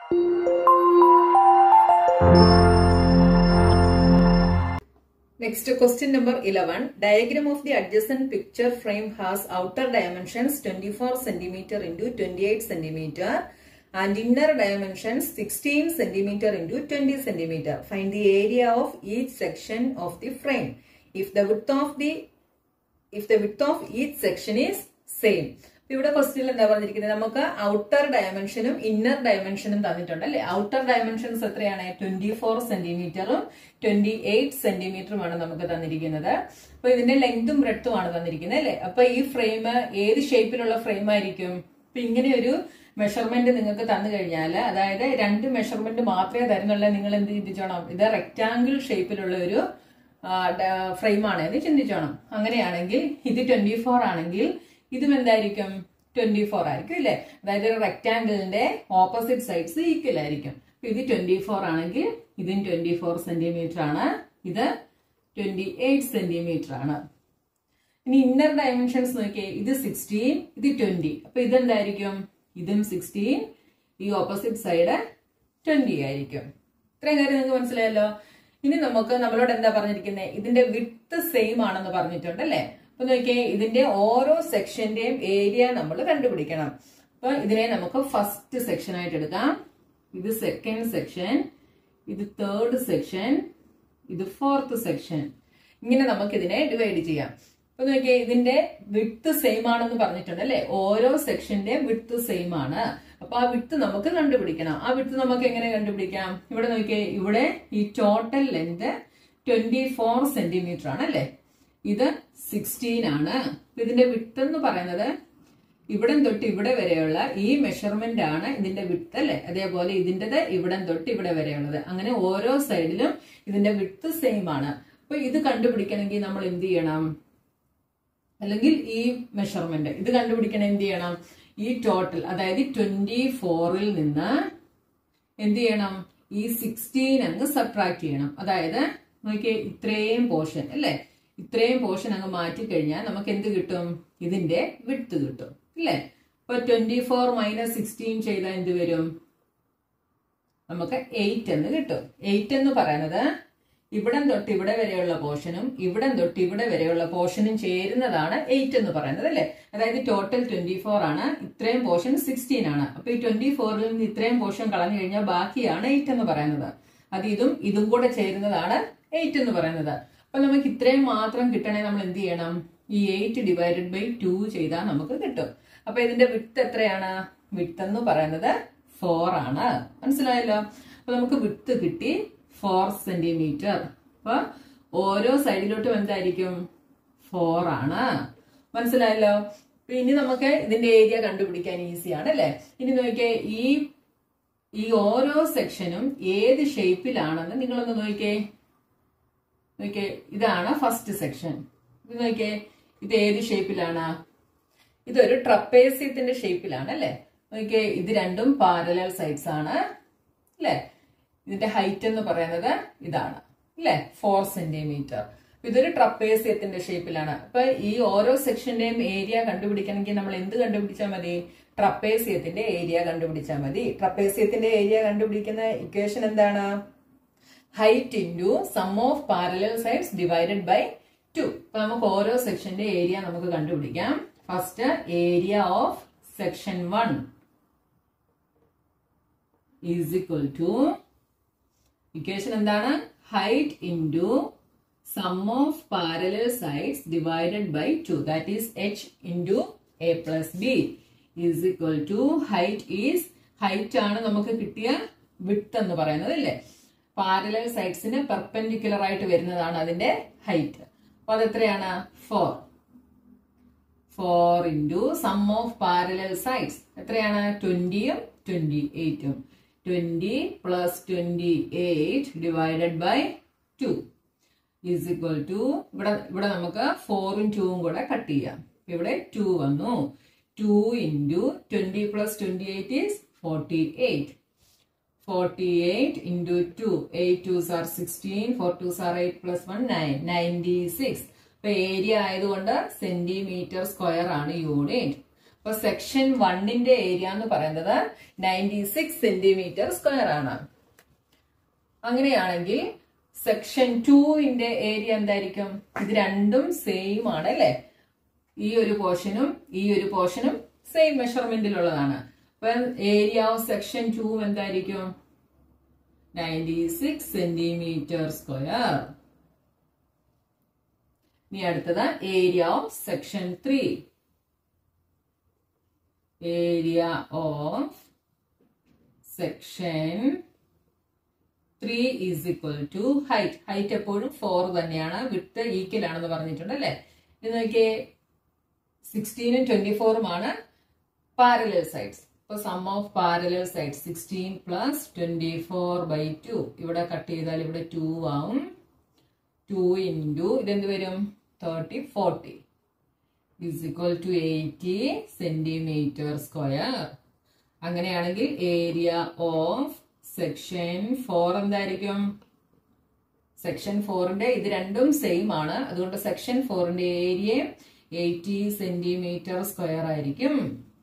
Next question number 11. Diagram of the adjacent picture frame has outer dimensions 24 centimeter into 28 centimeter and inner dimensions 16 centimeter into 20 centimeter. Find the area of each section of the frame. If the width of the if the width of each section is same. ഇവിടെ ക്വസ്റ്റ്യനിൽ എന്താ പറഞ്ഞിരിക്കുന്നത് നമുക്ക് outer ഡയമെൻഷനും inner ഡയമെൻഷനും തന്നിട്ടുണ്ട് അല്ലെ outer dimensions എത്രയാണ് twenty four സെന്റിമീറ്ററും ട്വന്റി എയ്റ്റ് സെന്റിമീറ്ററുമാണ് നമുക്ക് തന്നിരിക്കുന്നത് അപ്പൊ ഇതിന്റെ ലെങ്തും ബ്രെഡ്ത്തും ആണ് തന്നിരിക്കുന്നത് അല്ലെ അപ്പൊ ഈ ഫ്രെയിം ഏത് ഷേപ്പിലുള്ള ഫ്രെയിം ആയിരിക്കും അപ്പൊ ഇങ്ങനെ ഒരു മെഷർമെന്റ് നിങ്ങൾക്ക് തന്നു കഴിഞ്ഞാൽ അതായത് രണ്ട് മെഷർമെന്റ് മാത്രമേ തരുന്നുള്ളൂ നിങ്ങൾ എന്ത് ചിന്തിച്ചോണം ഇത് റെക്റ്റാങ്കിൾ ഷേപ്പിലുള്ള ഒരു ഫ്രെയിമാണ് എന്ന് ചിന്തിച്ചോണം അങ്ങനെയാണെങ്കിൽ ഇത് ട്വന്റി ഫോർ ആണെങ്കിൽ ഇതും എന്തായിരിക്കും ട്വന്റി ഫോർ ആയിരിക്കും ഇല്ലേ അതായത് ഒരു റെക്റ്റാങ്കിളിന്റെ ഓപ്പോസിറ്റ് സൈഡ്സ് ഈക്വൽ ആയിരിക്കും അപ്പൊ ഇത് ട്വന്റി ഫോർ ആണെങ്കിൽ ഇതും ട്വന്റി ഫോർ സെന്റിമീറ്റർ ആണ് ഇത് ട്വന്റി എയ്റ്റ് സെന്റിമീറ്റർ ആണ് ഇനി ഇന്നർ ഡയമെൻഷൻസ് നോക്കിയേ ഇത് സിക്സ്റ്റീൻ ഇത് ട്വന്റി അപ്പൊ ഇതെന്തായിരിക്കും ഇതും സിക്സ്റ്റീൻ ഈ ഓപ്പോസിറ്റ് സൈഡ് ട്വന്റി ആയിരിക്കും ഇത്രയും കാര്യം നിങ്ങൾക്ക് മനസ്സിലായല്ലോ ഇനി നമുക്ക് നമ്മളോട് എന്താ പറഞ്ഞിരിക്കുന്നത് ഇതിന്റെ വിത്ത് സെയിം ആണെന്ന് പറഞ്ഞിട്ടുണ്ട് അല്ലേ അപ്പൊ നോക്കിയേ ഇതിന്റെ ഓരോ സെക്ഷന്റെയും ഏരിയ നമ്മൾ കണ്ടുപിടിക്കണം അപ്പൊ ഇതിനെ നമുക്ക് ഫസ്റ്റ് സെക്ഷൻ ആയിട്ട് എടുക്കാം ഇത് സെക്കൻഡ് സെക്ഷൻ ഇത് തേർഡ് സെക്ഷൻ ഇത് ഫോർത്ത് സെക്ഷൻ ഇങ്ങനെ നമുക്ക് ഇതിനെ ഡിവൈഡ് ചെയ്യാം അപ്പൊ നോക്കിയേ ഇതിന്റെ വിത്ത് സെയിം ആണെന്ന് പറഞ്ഞിട്ടുണ്ട് അല്ലെ ഓരോ സെക്ഷന്റെയും വിത്ത് സെയിം ആണ് അപ്പൊ ആ വിത്ത് നമുക്ക് കണ്ടുപിടിക്കണം ആ വിത്ത് നമുക്ക് എങ്ങനെ കണ്ടുപിടിക്കാം ഇവിടെ നോക്കിയേ ഇവിടെ ഈ total length twenty four centimetre ആണ് അല്ലെ ഇത് സിക്സ്റ്റീൻ ആണ് ഇതിന്റെ വിത്ത് എന്ന് പറയുന്നത് ഇവിടം തൊട്ട് ഇവിടെ വരെയുള്ള ഈ മെഷർമെന്റ് ആണ് ഇതിന്റെ വിത്ത് അല്ലെ അതേപോലെ ഇതിൻ്റെത് ഇവിടം തൊട്ട് ഇവിടെ വരെയുള്ളത് അങ്ങനെ ഓരോ സൈഡിലും ഇതിന്റെ വിത്ത് സെയിം ആണ് അപ്പൊ ഇത് കണ്ടുപിടിക്കണമെങ്കിൽ നമ്മൾ എന്ത് ചെയ്യണം അല്ലെങ്കിൽ ഈ മെഷർമെന്റ് ഇത് കണ്ടുപിടിക്കണം എന്ത് ചെയ്യണം ഈ ടോട്ടൽ അതായത് ട്വന്റി ഫോറിൽ നിന്ന് എന്ത് ചെയ്യണം ഈ സിക്സ്റ്റീൻ അങ്ങ് സബ്ട്രാക്ട് ചെയ്യണം അതായത് നോക്കിയേ ഇത്രയും പോർഷൻ അല്ലേ ഇത്രയും പോർഷൻ അങ്ങ് മാറ്റി കഴിഞ്ഞാൽ നമുക്ക് എന്ത് കിട്ടും ഇതിന്റെ വിട്ട് കിട്ടും അല്ലേ ഇപ്പൊ ട്വന്റി ഫോർ മൈനസ് സിക്സ്റ്റീൻ ചെയ്താൽ എന്ത് വരും നമുക്ക് എയ്റ്റ് എന്ന് കിട്ടും എയ്റ്റ് എന്ന് പറയുന്നത് ഇവിടം തൊട്ട് ഇവിടെ വരെയുള്ള പോർഷനും ഇവിടം തൊട്ട് ഇവിടെ വരെയുള്ള പോർഷനും ചേരുന്നതാണ് എയ്റ്റ് എന്ന് പറയുന്നത് അല്ലേ അതായത് ടോട്ടൽ ട്വന്റി ഫോർ ആണ് ഇത്രയും പോർഷൻ സിക്സ്റ്റീൻ ആണ് അപ്പൊ ഈ ട്വന്റി ഫോറിൽ നിന്ന് ഇത്രയും പോർഷൻ കളഞ്ഞു കഴിഞ്ഞാൽ ബാക്കിയാണ് എയ്റ്റ് എന്ന് പറയുന്നത് അത് ഇതും ഇതും കൂടെ ചേരുന്നതാണ് എയ്റ്റ് എന്ന് പറയുന്നത് അപ്പൊ നമുക്ക് ഇത്രയും മാത്രം കിട്ടണേ നമ്മൾ എന്ത് ചെയ്യണം ഈ എയ്റ്റ് ഡിവൈഡഡ് ബൈ ടു ചെയ്താൽ നമുക്ക് കിട്ടും അപ്പൊ ഇതിന്റെ വിട്ട് എത്രയാണ് വിട്ട് എന്ന് പറയുന്നത് ഫോർ ആണ് മനസ്സിലായല്ലോ അപ്പൊ നമുക്ക് വിട്ട് കിട്ടി ഫോർ സെന്റിമീറ്റർ അപ്പൊ ഓരോ സൈഡിലോട്ടും എന്തായിരിക്കും ഫോർ ആണ് മനസ്സിലായല്ലോ അപ്പൊ ഇനി നമുക്ക് ഇതിന്റെ ഏരിയ കണ്ടുപിടിക്കാൻ ഈസിയാണ് അല്ലെ ഇനി നോക്കിയേ ഈ ഈ ഓരോ സെക്ഷനും ഏത് ഷേപ്പിലാണെന്ന് നിങ്ങളൊന്ന് നോക്കിയേ നോക്കിയേ ഇതാണ് ഫസ്റ്റ് സെക്ഷൻ ഇത് നോക്കിയേ ഇത് ഏത് ഷേപ്പിലാണ് ഇതൊരു ട്രപ്പേസ്യത്തിന്റെ ഷേപ്പിലാണ് അല്ലെ നോക്കിയേ ഇത് രണ്ടും പാരലൽ സൈഡ്സ് ആണ് അല്ലെ ഇതിന്റെ ഹൈറ്റ് എന്ന് പറയുന്നത് ഇതാണ് അല്ലെ ഫോർ സെന്റിമീറ്റർ ഇതൊരു ട്രപ്പേസ്യത്തിന്റെ ഷേപ്പിലാണ് അപ്പൊ ഈ ഓരോ സെക്ഷന്റെയും ഏരിയ കണ്ടുപിടിക്കണമെങ്കിൽ നമ്മൾ എന്ത് കണ്ടുപിടിച്ചാൽ മതി ട്രപ്പേസ്യത്തിന്റെ ഏരിയ കണ്ടുപിടിച്ചാൽ മതി ട്രപ്പേസ്യത്തിന്റെ ഏരിയ കണ്ടുപിടിക്കുന്ന ഇക്വേഷൻ എന്താണ് height into sum of parallel sides divided by two അപ്പൊ നമുക്ക് ഓരോ സെക്ഷന്റെ ഏരിയ നമുക്ക് കണ്ടുപിടിക്കാം first area of section one is equal to equation എന്താണ് height into sum of parallel sides divided by two that is h into a plus b is equal to height is height ആണ് നമുക്ക് കിട്ടിയ വിട്ട് എന്ന് പറയുന്നത് അല്ലേ parallel സൈഡ്സിന് perpendicular ആയിട്ട് വരുന്നതാണ് അതിന്റെ ഹൈറ്റ് അപ്പൊ അത് എത്രയാണ് four four into sum of parallel sides എത്രയാണ് ട്വന്റിയും ട്വന്റി എയ്റ്റും twenty plus twenty eight divided by two is equal to ഇവിടെ ഇവിടെ നമുക്ക് ഫോറും ടൂവും കൂടെ കട്ട് ചെയ്യാം ഇവിടെ ടു വന്നു two into twenty plus twenty eight is forty eight 48 into 2. 8 2s are 16. 4 2s are 8 plus 1 9. 96. ഇപ്പൊ ഏരിയ ആയതുകൊണ്ട് സെന്റിമീറ്റർ സ്ക്വയർ ആണ് യൂണിറ്റ് അപ്പൊ സെക്ഷൻ വണ്ണിന്റെ ഏരിയ എന്ന് പറയുന്നത് നയൻറ്റി സിക്സ് സെന്റിമീറ്റർ സ്ക്വയർ ആണ് അങ്ങനെയാണെങ്കിൽ സെക്ഷൻ ടുവിന്റെ ഏരിയ എന്തായിരിക്കും ഇത് രണ്ടും സെയിം ആണ് അല്ലെ ഈ ഒരു പോർഷനും ഈ ഒരു പോർഷനും സെയിം മെഷർമെന്റിലുള്ളതാണ് അപ്പൊ ഏരിയ ഓഫ് സെക്ഷൻ ടു എന്തായിരിക്കും നയൻറ്റി സിക്സ് സെന്റിമീറ്റർ സ്ക്വയർ ഇനി അടുത്തത് area of section three area of section three is equal to height height എപ്പോഴും ഫോർ തന്നെയാണ് വിട്ട് ഈക്വൽ ആണെന്ന് പറഞ്ഞിട്ടുണ്ട് അല്ലെ ഇത് നോക്കിയേ സിക്സ്റ്റീനും ട്വന്റി ഫോറുമാണ് പാരലൽ സൈഡ്സ് ഇപ്പൊ sum of parallel side sixteen plus twenty four by two ഇവിടെ കട്ട് ചെയ്താൽ ഇവിടെ ടു ആവും ടു ഇൻറ്റു ഇതെന്ത് വരും thirty forty is equal to eighty centimetre square അങ്ങനെയാണെങ്കിൽ ഏരിയ ഓഫ് സെക്ഷൻ ഫോർ എന്തായിരിക്കും സെക്ഷൻ ഫോറിന്റെ ഇത് രണ്ടും സെയിം ആണ് അതുകൊണ്ട് സെക്ഷൻ ഫോറിന്റെ ഏരിയ എയ്റ്റി സെന്റിമീറ്റർ സ്ക്വയർ ആയിരിക്കും